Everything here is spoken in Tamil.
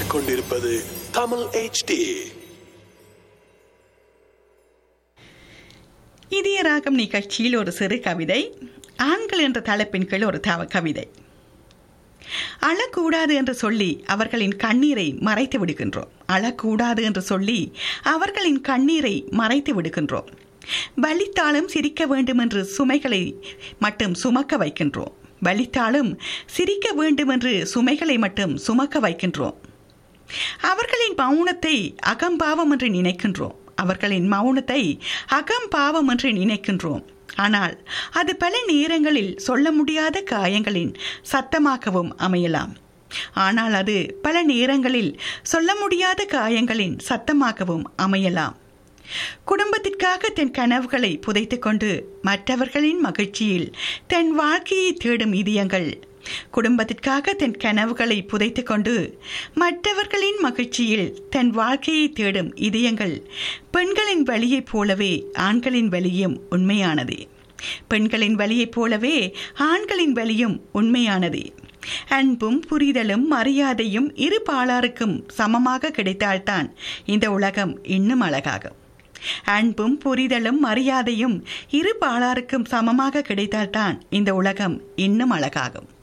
கேட்டுக்கொண்டிருப்பது தமிழ் HD இதய ராகம் நிகழ்ச்சியில் ஒரு சிறு கவிதை ஆண்கள் என்ற தலைப்பின் கீழ் ஒரு தவ கவிதை அழக்கூடாது என்று சொல்லி அவர்களின் கண்ணீரை மறைத்து விடுகின்றோம் அழக்கூடாது என்று சொல்லி அவர்களின் கண்ணீரை மறைத்து விடுகின்றோம் வலித்தாலும் சிரிக்க வேண்டும் என்று சுமைகளை மட்டும் சுமக்க வைக்கின்றோம் வலித்தாலும் சிரிக்க வேண்டும் என்று சுமைகளை மட்டும் சுமக்க வைக்கின்றோம் அவர்களின் மௌனத்தை அகம்பாவம் என்று நினைக்கின்றோம் அவர்களின் மௌனத்தை அகம்பாவம் என்று நினைக்கின்றோம் ஆனால் அது பல நேரங்களில் சொல்ல முடியாத காயங்களின் சத்தமாகவும் அமையலாம் ஆனால் அது பல நேரங்களில் சொல்ல முடியாத காயங்களின் சத்தமாகவும் அமையலாம் குடும்பத்திற்காக தன் கனவுகளை புதைத்துக் கொண்டு மற்றவர்களின் மகிழ்ச்சியில் தன் வாழ்க்கையை தேடும் இதயங்கள் குடும்பத்திற்காக தன் கனவுகளை புதைத்துக் கொண்டு மற்றவர்களின் மகிழ்ச்சியில் தன் வாழ்க்கையை தேடும் இதயங்கள் பெண்களின் வழியைப் போலவே ஆண்களின் வழியும் உண்மையானதே பெண்களின் வழியைப் போலவே ஆண்களின் வழியும் உண்மையானதே அன்பும் புரிதலும் மரியாதையும் இரு பாலாருக்கும் சமமாக கிடைத்தால்தான் இந்த உலகம் இன்னும் அழகாகும் அன்பும் புரிதலும் மரியாதையும் இரு பாலாருக்கும் சமமாக கிடைத்தால்தான் இந்த உலகம் இன்னும் அழகாகும்